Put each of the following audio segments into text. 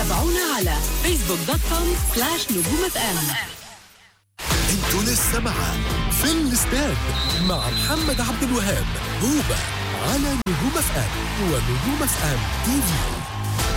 تابعونا على فيسبوك دوت كوم سلاش نجوم اف ام انتوا لسه مع في الاستاد مع محمد عبد الوهاب هوبا على نجوم اف ام ونجوم اف ام تي في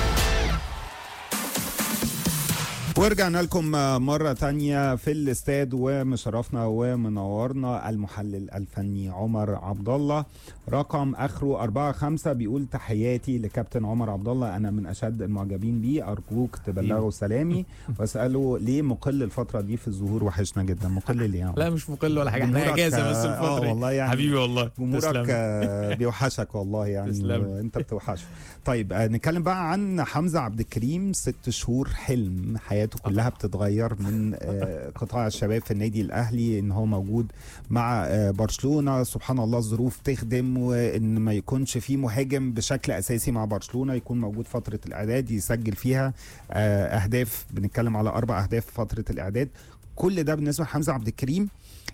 ورجعنا لكم مرة تانية في الاستاد ومشرفنا ومنورنا المحلل الفني عمر عبد الله رقم اخره 4 5 بيقول تحياتي لكابتن عمر عبد الله انا من اشد المعجبين بيه ارجوك تبلغوا سلامي واساله ليه مقل الفترة دي في الظهور وحشنا جدا مقل ليه يا عمر؟ لا مش مقل ولا حاجه احنا جمهورك، اجازه بس آه، الفتره دي. والله يعني حبيبي والله جمهورك تسلم. آه، بيوحشك والله يعني تسلم. انت بتوحشه طيب آه، نتكلم بقى عن حمزه عبد الكريم ست شهور حلم حياته كلها بتتغير من آه، قطاع الشباب في النادي الاهلي ان هو موجود مع آه، برشلونه سبحان الله الظروف تخدم وان ما يكونش في مهاجم بشكل اساسي مع برشلونه يكون موجود فتره الاعداد يسجل فيها آه، اهداف بنتكلم على اربع اهداف في فتره الاعداد كل ده بالنسبه لحمزه عبد الكريم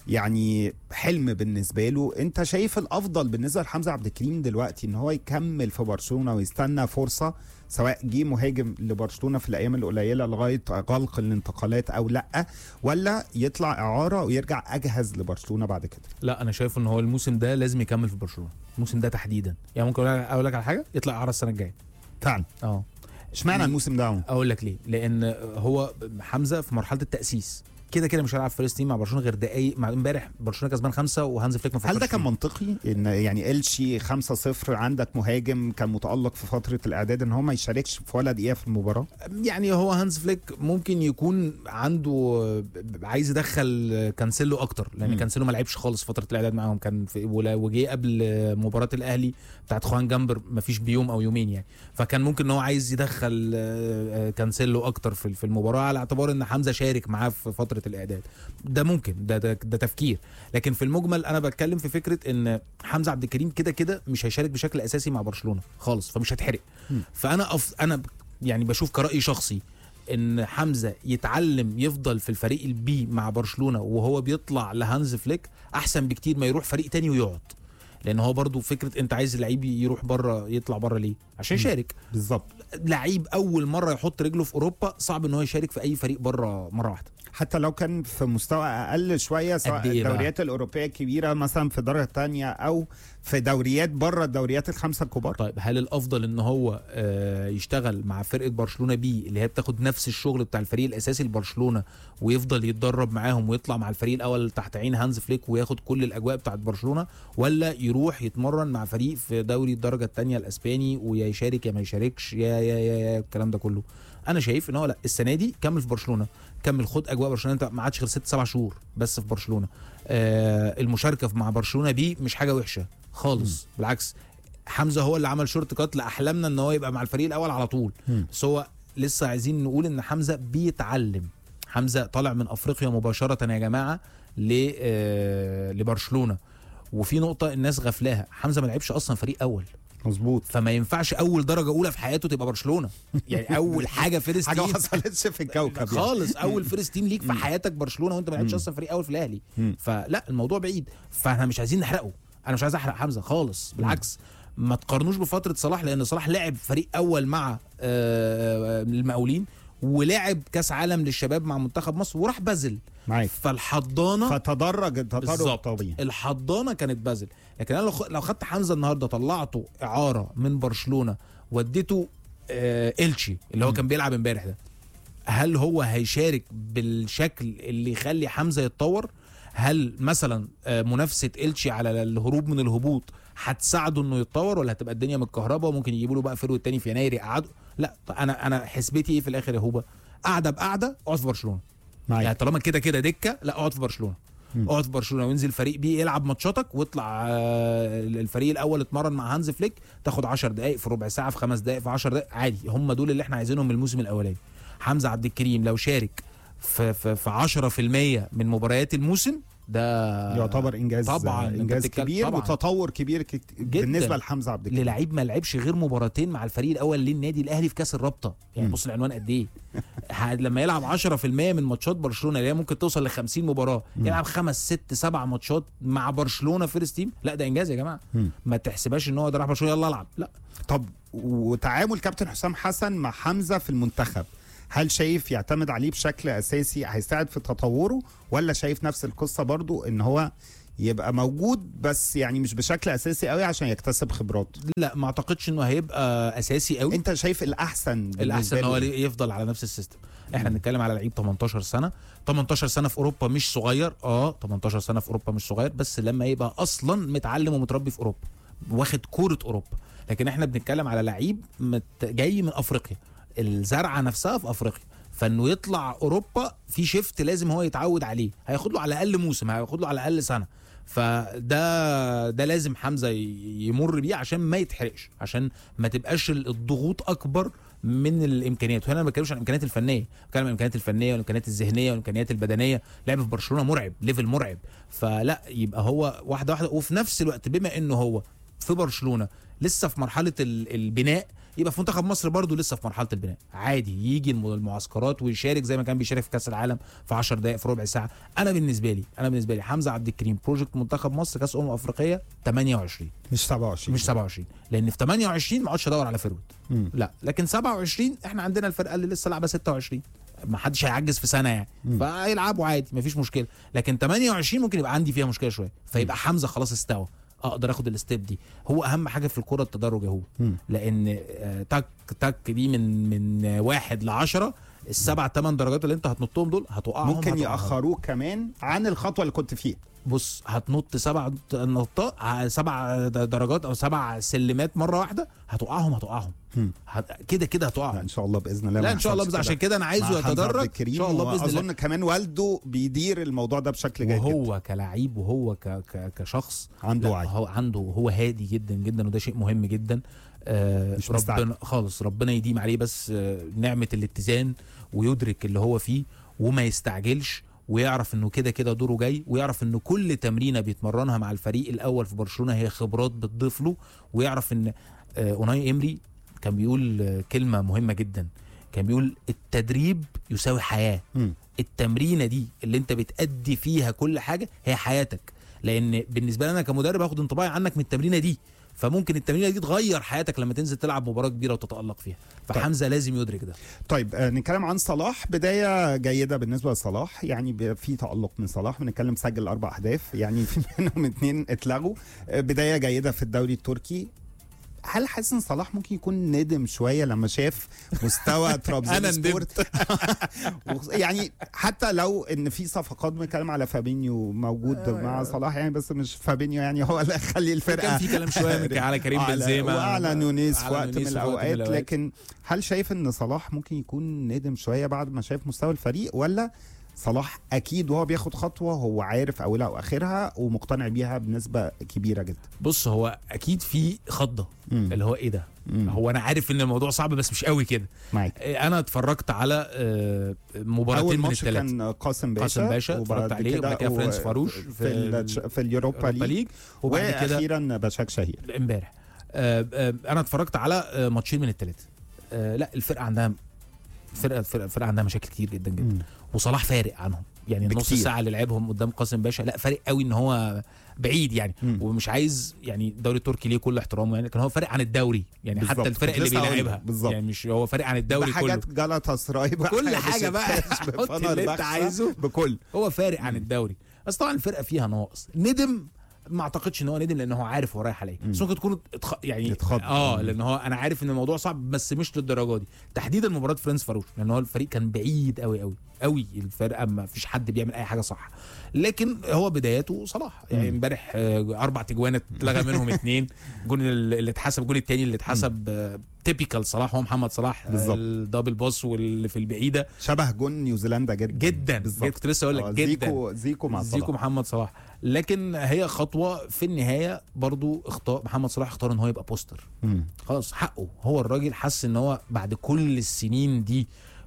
يعني حلم بالنسبه له انت شايف الافضل بالنسبه لحمزه عبد الكريم دلوقتي ان هو يكمل في برشلونه ويستنى فرصه سواء جه مهاجم لبرشلونه في الايام القليله لغايه غلق الانتقالات او لا ولا يطلع اعاره ويرجع اجهز لبرشلونه بعد كده لا انا شايف ان هو الموسم ده لازم يكمل في برشلونه الموسم ده تحديدا يعني ممكن أقول لك- اقول لك على حاجه يطلع اعاره السنه الجايه فعلا اه اشمعنى الموسم ده اقول لك ليه لان هو حمزه في مرحله التاسيس كده كده مش هيلعب فيرست تيم مع برشلونه غير دقايق مع امبارح برشلونه كسبان خمسه وهانز فليك ما هل ده فكرش كان فيه. منطقي ان يعني الشي 5-0 عندك مهاجم كان متالق في فتره الاعداد ان هو ما يشاركش في ولا دقيقه في المباراه يعني هو هانز فليك ممكن يكون عنده عايز يدخل كانسيلو اكتر لان مم. كانسيلو ما لعبش خالص فتره الاعداد معاهم كان في ولا- وجه قبل مباراه الاهلي بتاعت خوان جامبر ما فيش بيوم او يومين يعني فكان ممكن ان هو عايز يدخل آه، آه، كانسيلو اكتر في في المباراه على اعتبار ان حمزه شارك معاه في فتره الاعداد ده ممكن ده ده, ده تفكير لكن في المجمل انا بتكلم في فكره ان حمزه عبد الكريم كده كده مش هيشارك بشكل اساسي مع برشلونه خالص فمش هتحرق مم. فانا أف... انا ب- يعني بشوف كرأي شخصي ان حمزه يتعلم يفضل في الفريق البي مع برشلونه وهو بيطلع لهانز فليك احسن بكتير ما يروح فريق تاني ويقعد لان هو برضو فكره انت عايز اللعيب يروح بره يطلع بره ليه عشان يشارك بالظبط لعيب اول مره يحط رجله في اوروبا صعب ان هو يشارك في اي فريق بره مره واحده حتى لو كان في مستوى اقل شويه سواء قد إيه بقى؟ الدوريات الاوروبيه الكبيره مثلا في الدرجه الثانيه او في دوريات بره الدوريات الخمسه الكبار طيب هل الافضل ان هو آه، يشتغل مع فرقه برشلونه بي اللي هي بتاخد نفس الشغل بتاع الفريق الاساسي لبرشلونه ويفضل يتدرب معاهم ويطلع مع الفريق الاول تحت عين هانز فليك وياخد كل الاجواء بتاعت برشلونه ولا يروح يتمرن مع فريق في دوري الدرجه الثانيه الاسباني ويا يشارك يا ما يشاركش يا يا يا, يا الكلام ده كله انا شايف ان هو لا السنه دي كمل في برشلونه كمل خد اجواء برشلونه انت ما عادش غير ست سبع شهور بس في برشلونه آه المشاركه مع برشلونه بي مش حاجه وحشه خالص بالعكس حمزه هو اللي عمل شورت كات لاحلامنا ان هو يبقى مع الفريق الاول على طول مم. بس هو لسه عايزين نقول ان حمزه بيتعلم حمزه طالع من افريقيا مباشره يا جماعه ل آه، لبرشلونه وفي نقطه الناس غفلاها حمزه ما لعبش اصلا فريق اول مظبوط فما ينفعش اول درجه اولى في حياته تبقى برشلونه يعني اول حاجه فيرست حاجه ما تيم حصلتش في الكوكب يعني. خالص اول فيرست تيم ليك في حياتك برشلونه وانت ما لعبتش مم. اصلا فريق اول في الاهلي مم. فلا الموضوع بعيد فاحنا مش عايزين نحرقه انا مش عايز احرق حمزه خالص بالعكس ما تقارنوش بفتره صلاح لان صلاح لعب فريق اول مع آه، آه، المقاولين ولعب كاس عالم للشباب مع منتخب مصر وراح بازل معاك فالحضانه فتدرج التدرج بالظبط. طبيعي الحضانه كانت بازل لكن انا لو خ- لو خدت حمزه النهارده طلعته اعاره من برشلونه وديته آه الشي اللي هو كان بيلعب امبارح ده هل هو هيشارك بالشكل اللي يخلي حمزه يتطور هل مثلا آه، منافسه الشي على الهروب من الهبوط هتساعده انه يتطور ولا هتبقى الدنيا متكهربه وممكن يجيبوا له بقى فيرو التاني في يناير يقعدوا لا طب انا انا حسبتي ايه في الاخر يا هوبا قاعده بقعده اقعد في برشلونه يعني معاك طالما كده كده دكه لا اقعد في برشلونه مم. اقعد في برشلونه وانزل فريق بي يلعب ماتشاتك واطلع آه، الفريق الاول اتمرن مع هانز فليك تاخد 10 دقائق في ربع ساعه في خمس دقائق في 10 دقائق عادي هم دول اللي احنا عايزينهم من الموسم الاولاني حمزه عبد الكريم لو شارك في في في 10% من مباريات الموسم ده يعتبر انجاز طبعاً، أنت انجاز بتتكلم- كبير طبعاً. وتطور كبير كت... بالنسبه لحمزه عبد الكريم للعيب ما لعبش غير مباراتين مع الفريق الاول للنادي الاهلي في كاس الرابطه يعني مم. بص العنوان قد ايه ه- لما يلعب 10% من ماتشات برشلونه اللي هي ممكن توصل ل 50 مباراه يلعب خمس ست سبع ماتشات مع برشلونه فيرست تيم لا ده انجاز يا جماعه مم. ما تحسبهاش ان هو ده راح برشلونه يلا العب لا طب وتعامل كابتن حسام حسن مع حمزه في المنتخب هل شايف يعتمد عليه بشكل اساسي هيساعد في تطوره ولا شايف نفس القصه برضو ان هو يبقى موجود بس يعني مش بشكل اساسي قوي عشان يكتسب خبرات لا ما اعتقدش انه هيبقى اساسي قوي انت شايف الاحسن الاحسن بالنسبة ان هو له؟ يفضل على نفس السيستم احنا بنتكلم على لعيب 18 سنه 18 سنه في اوروبا مش صغير اه 18 سنه في اوروبا مش صغير بس لما يبقى اصلا متعلم ومتربي في اوروبا واخد كوره اوروبا لكن احنا بنتكلم على لعيب مت- جاي من افريقيا الزرعه نفسها في افريقيا فانه يطلع اوروبا في شيفت لازم هو يتعود عليه هياخد له على الاقل موسم هياخد له على الاقل سنه فده ده لازم حمزه ي- يمر بيه عشان ما يتحرقش عشان ما تبقاش ال- الضغوط اكبر من الامكانيات وهنا ما بتكلمش عن الامكانيات الفنيه بتكلم عن الامكانيات الفنيه والامكانيات الذهنيه والامكانيات البدنيه لعب في برشلونه مرعب ليفل مرعب فلا يبقى هو واحده واحده وفي نفس الوقت بما انه هو في برشلونه لسه في مرحله ال- البناء يبقى في منتخب مصر برضه لسه في مرحله البناء عادي يجي الم- المعسكرات ويشارك زي ما كان بيشارك في كاس العالم في 10 دقائق في ربع ساعه انا بالنسبه لي انا بالنسبه لي حمزه عبد الكريم بروجكت منتخب مصر كاس امم افريقيه 28 مش 27 مش 27 لان في 28 ما اقعدش ادور على فيرود مم. لا لكن 27 احنا عندنا الفرقه اللي لسه لعبه 26 ما حدش هيعجز في سنه يعني مم. فهيلعبوا عادي مفيش مشكله لكن 28 ممكن يبقى عندي فيها مشكله شويه فيبقى حمزه خلاص استوى اقدر اخد الستيب دي هو اهم حاجه في الكوره التدرج اهو مم. لان آه، تك تك دي من من آه، واحد لعشرة السبع ثمان درجات اللي انت هتنطهم دول هتوقعهم ممكن هتوقعهم. ياخروك كمان عن الخطوه اللي كنت فيها بص هتنط سبع نطات ع- سبع د- درجات او سبع سلمات مره واحده هتوقعهم هتوقعهم مم. هت- كده كده لا هتوقعهم ان شاء الله باذن الله لا ما ان شاء الله يحصلش بس عشان كده انا مع عايزه حمزة عبد يتدرج ان الكريم شاء الله باذن الله واظن كمان والده بيدير الموضوع ده بشكل جيد جدا وهو كلعيب وهو ك ك كشخص عنده لا، وعي هو عنده هو هادي جدا جدا وده شيء مهم جدا آه مش مستعجل. ربنا خالص ربنا يديم عليه بس آه نعمه الاتزان ويدرك اللي هو فيه وما يستعجلش ويعرف انه كده كده دوره جاي ويعرف انه كل تمرينه بيتمرنها مع الفريق الاول في برشلونه هي خبرات بتضيف له ويعرف ان آه اوناي امري كان بيقول آه كلمه مهمه جدا كان بيقول التدريب يساوي حياه مم. التمرينه دي اللي انت بتأدي فيها كل حاجه هي حياتك لان بالنسبه لي انا كمدرب هاخد انطباعي عنك من التمرينه دي فممكن التمرينه دي تغير حياتك لما تنزل تلعب مباراه كبيره وتتالق فيها فحمزه لازم يدرك ده طيب آه نتكلم عن صلاح بدايه جيده بالنسبه لصلاح يعني ب- في تالق من صلاح بنتكلم سجل اربع اهداف يعني في منهم اثنين اتلغوا آه بدايه جيده في الدوري التركي هل حاسس ان صلاح ممكن يكون ندم شويه لما شاف مستوى ترابزون أنا سبورت يعني حتى لو ان في صفقات بنتكلم على فابينيو موجود مع صلاح يعني بس مش فابينيو يعني هو اللي خلي الفرقه كان في كلام شويه من على كريم على- بنزيما وعلى نونيز في على وقت من نونيز في وقت الاوقات الأوقات. لكن هل شايف ان صلاح ممكن يكون ندم شويه بعد ما شاف مستوى الفريق ولا صلاح اكيد وهو بياخد خطوه هو عارف اولها واخرها ومقتنع بيها بنسبه كبيره جدا بص هو اكيد في خضه مم. اللي هو ايه ده مم. هو انا عارف ان الموضوع صعب بس مش قوي كده معاك آه، انا اتفرجت على آه، اول مباراتين من ماتش الثلاثه كان قاسم باشا قاسم باشا اتفرجت عليه وبعد كده و- فرانس فاروش في, في ال- في اليوروبا اليوروبا ليج ليج وبعد كده واخيرا بشاك شهير امبارح آه، آه، انا اتفرجت على آه، ماتشين من الثلاثه لا الفرقه عندها فرقه فرقه فرقه عندها مشاكل كتير جدا جدا مم. وصلاح فارق عنهم يعني النص بكتير. ساعه اللي لعبهم قدام قاسم باشا لا فارق قوي ان هو بعيد يعني مم. ومش عايز يعني الدوري التركي ليه كل احترامه يعني لكن هو فارق عن الدوري يعني بالظبط. حتى الفرق كنت اللي لسه هقول بيلعبها لك. بالظبط. يعني مش هو فارق عن الدوري كله بحاجات جلطة سراي كل حاجه بقى حط اللي انت عايزه بكل هو فارق عن الدوري بس طبعا الفرقه فيها نواقص ندم ما اعتقدش ان هو ندم لان هو عارف هو رايح على ايه بس ممكن تكون اتخ... يعني اتخض. اه مم. لان هو انا عارف ان الموضوع صعب بس مش للدرجه دي تحديدا مباراه فرانس فاروش لان هو الفريق كان بعيد قوي قوي قوي الفرقه ما فيش حد بيعمل اي حاجه صح لكن هو بداياته صلاح يعني مم. امبارح آه، اربع تجوان اتلغى منهم اثنين الجون اللي اتحسب الجون الثاني اللي اتحسب تيبيكال صلاح هو محمد صلاح بالظبط. الدبل باص واللي في البعيده شبه جون نيوزيلندا جدا جدا بالظبط. كنت لسه اقول آه، لك جدا زيكو زيكو مع زيكو صلاح محمد صلاح لكن هي خطوه في النهايه برضو اختار محمد صلاح اختار ان هو يبقى بوستر مم. خلاص حقه هو الراجل حس ان هو بعد كل السنين دي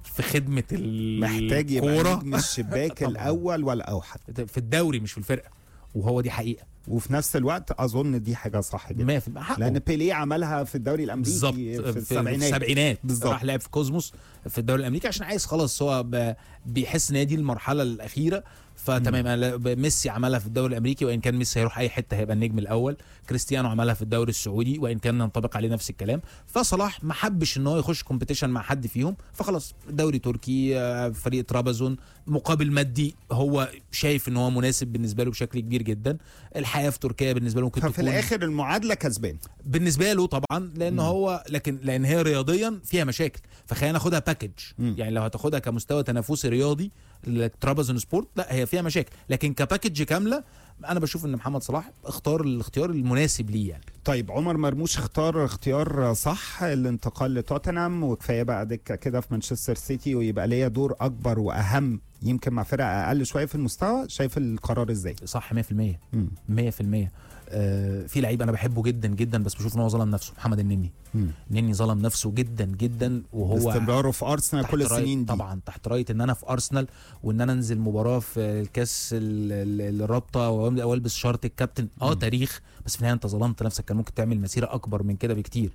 في خدمه محتاج يبقى الكوره نجم الشباك طبعاً. الاول والاوحد في الدوري مش في الفرقه وهو دي حقيقه وفي نفس الوقت اظن دي حاجه صح جدا 100% حقه. لان بيليه عملها في الدوري الامريكي بالظبط في السبعينات السبعينات بالظبط. راح لعب في كوزموس في الدوري الامريكي عشان عايز خلاص هو ب- بيحس ان هي دي المرحله الاخيره فتمام أنا- ميسي عملها في الدوري الامريكي وان كان ميسي هيروح اي حته هيبقى النجم الاول كريستيانو عملها في الدوري السعودي وان كان ينطبق عليه نفس الكلام فصلاح ما حبش ان هو يخش كومبيتيشن مع حد فيهم فخلاص دوري تركي آه، فريق ترابزون مقابل مادي هو شايف ان هو مناسب بالنسبه له بشكل كبير جدا الحياه في تركيا بالنسبه له ممكن ففي تكون الاخر المعادله كسبان بالنسبه له طبعا لان هو لكن لان هي رياضيا فيها مشاكل فخلينا ناخدها باكج مم. يعني لو هتاخدها كمستوى تنافسي رياضي ترابزون سبورت لا هي فيها مشاكل لكن كباكج كامله انا بشوف ان محمد صلاح اختار الاختيار المناسب ليه يعني طيب عمر مرموش اختار اختيار صح الانتقال لتوتنهام وكفايه بقى دكه كده في مانشستر سيتي ويبقى ليا دور اكبر واهم يمكن مع فرقه اقل شويه في المستوى شايف القرار ازاي؟ صح 100% مم. 100% آه في لعيب انا بحبه جدا جدا بس بشوف ان هو ظلم نفسه محمد النني مم. النني ظلم نفسه جدا جدا وهو استمراره في ارسنال تحت كل راية- السنين دي طبعا تحت رايه ان انا في ارسنال وان انا انزل مباراه في الكاس ال- ال- الرابطه وأم- والبس شارة الكابتن اه تاريخ بس في النهايه انت ظلمت نفسك كان ممكن تعمل مسيره اكبر من كده بكتير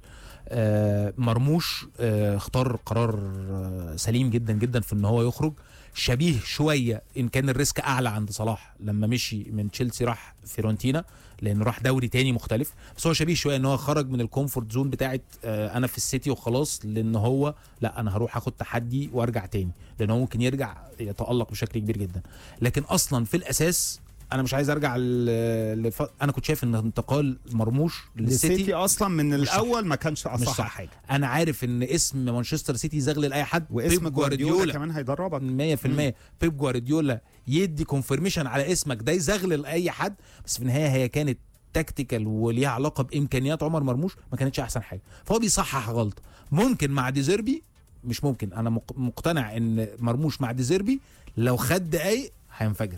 آه مرموش آه اختار قرار آه سليم جدا جدا في ان هو يخرج شبيه شويه ان كان الريسك اعلى عند صلاح لما مشي من تشيلسي راح فيرونتينا لانه راح دوري تاني مختلف بس هو شبيه شويه ان هو خرج من الكومفورت زون بتاعت آه انا في السيتي وخلاص لان هو لا انا هروح اخد تحدي وارجع تاني لان هو ممكن يرجع يتالق بشكل كبير جدا لكن اصلا في الاساس انا مش عايز ارجع ل... لف... انا كنت شايف ان انتقال مرموش السيتي للسيتي اصلا من مش صح. الاول ما كانش مش اصح صح حاجه انا عارف ان اسم مانشستر سيتي زغلل اي حد واسم بيب جوارديولا كمان هيدربك 100% بيب جوارديولا يدي كونفirmation على اسمك ده يزغلل اي حد بس في النهايه هي كانت تكتيكال وليها علاقه بامكانيات عمر مرموش ما كانتش احسن حاجه فهو بيصحح غلطه ممكن مع ديزيربي مش ممكن انا مق- مقتنع ان مرموش مع ديزيربي لو خد دقايق هينفجر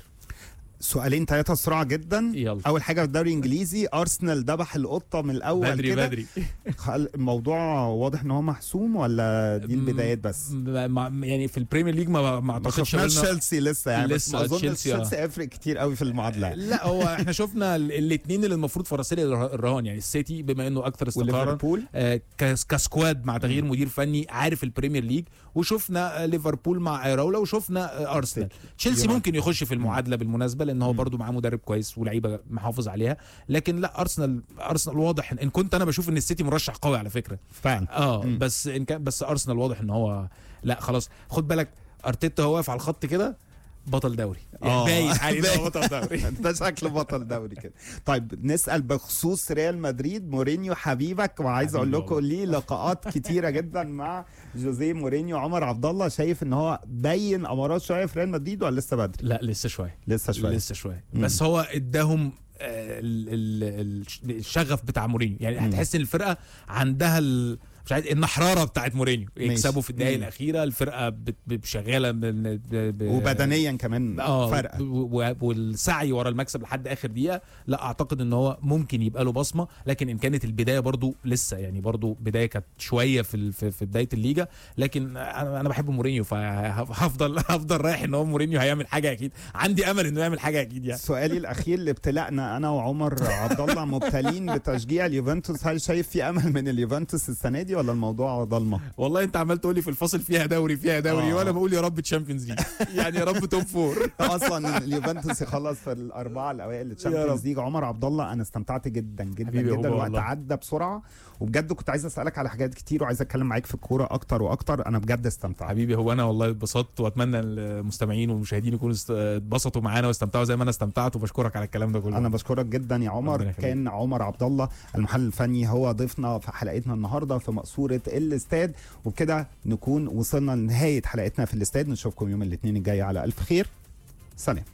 سؤالين ثلاثه سرعه جدا يلا. اول حاجه في الدوري الانجليزي ارسنال ذبح القطه من الاول بدري كده بدري خل- الموضوع واضح ان هو محسوم ولا دي البدايات بس ما- ما- يعني في البريمير ليج ما ما ما اعتقدش شفناش قابلنا- تشيلسي لسه يعني بس لسه ما اظنش تشيلسي، آه. تشيلسي هيفرق كتير قوي في المعادله يعني. لا هو احنا شفنا الاثنين اللي المفروض فرسان الرهان يعني السيتي بما انه اكثر استقرارا وليفربول آه، كاس- كسكواد مع تغيير مدير فني عارف البريمير ليج وشفنا آه، ليفربول مع ايراولا وشفنا آه، ارسنال تشيلسي يونايتد. ممكن يخش في المعادله بالمناسبه لان هو برضو معاه مدرب كويس ولعيبه محافظ عليها لكن لا ارسنال ارسنال واضح ان كنت انا بشوف ان السيتي مرشح قوي على فكره فعلا اه مم. بس ان كان بس ارسنال واضح ان هو لا خلاص خد بالك ارتيتا هو واقف على الخط كده بطل دوري يعني آه. باين عليه إن هو باين. بطل دوري انت شكل بطل دوري كده طيب نسال بخصوص ريال مدريد مورينيو حبيبك وعايز اقول حبيبي لكم ليه لقاءات كتيره جدا مع جوزيه مورينيو عمر عبد الله شايف ان هو بين امارات شويه في ريال مدريد ولا لسه بدري لا لسه شويه لسه شويه لسه شويه مم. بس هو اداهم آه، ال- ال- ال- الشغف بتاع مورينيو يعني مم. هتحس ان الفرقه عندها ال... مش عارف النحراره بتاعت مورينيو ماشي. يكسبوا في الدقائق مم. الاخيره الفرقه بت- بت- شغاله ب... ب... ب... وبدنيا كمان اه فرقه و- و- والسعي ورا المكسب لحد اخر دقيقه لا اعتقد ان هو ممكن يبقى له بصمه لكن ان كانت البدايه برضو لسه يعني برضو بدايه كانت شويه في ال- في, في بدايه الليجا لكن انا انا بحب مورينيو فهفضل هفضل رايح ان هو مورينيو هيعمل حاجه اكيد عندي امل انه يعمل حاجه اكيد يعني سؤالي الاخير لابتلائنا انا وعمر عبد الله مبتلين بتشجيع اليوفنتوس هل شايف في امل من اليوفنتوس السنه دي ولا الموضوع ضلمه والله انت عمال تقول لي في الفاصل فيها دوري فيها دوري آه. وانا بقول يا رب تشامبيونز ليج يعني يا رب توب فور اصلا اليوفنتوس يخلص في الاربعه الاوائل للتشامبيونز ليج عمر عبد الله انا استمتعت جدا جدا حبيبي يا جدا بابا الوقت والله. عدى بسرعه وبجد كنت عايز اسالك على حاجات كتير وعايز اتكلم معاك في الكوره اكتر واكتر انا بجد استمتعت حبيبي هو انا والله اتبسطت واتمنى المستمعين والمشاهدين يكونوا است- اتبسطوا معانا واستمتعوا زي ما انا استمتعت وبشكرك على الكلام ده كله انا بشكرك جدا يا عمر ربنا يخليك. كان عمر عبد الله المحلل الفني هو ضيفنا في حلقتنا النهارده في مقصوره الاستاد وبكده نكون وصلنا لنهايه حلقتنا في الاستاد نشوفكم يوم الاثنين الجاي على الف خير سلام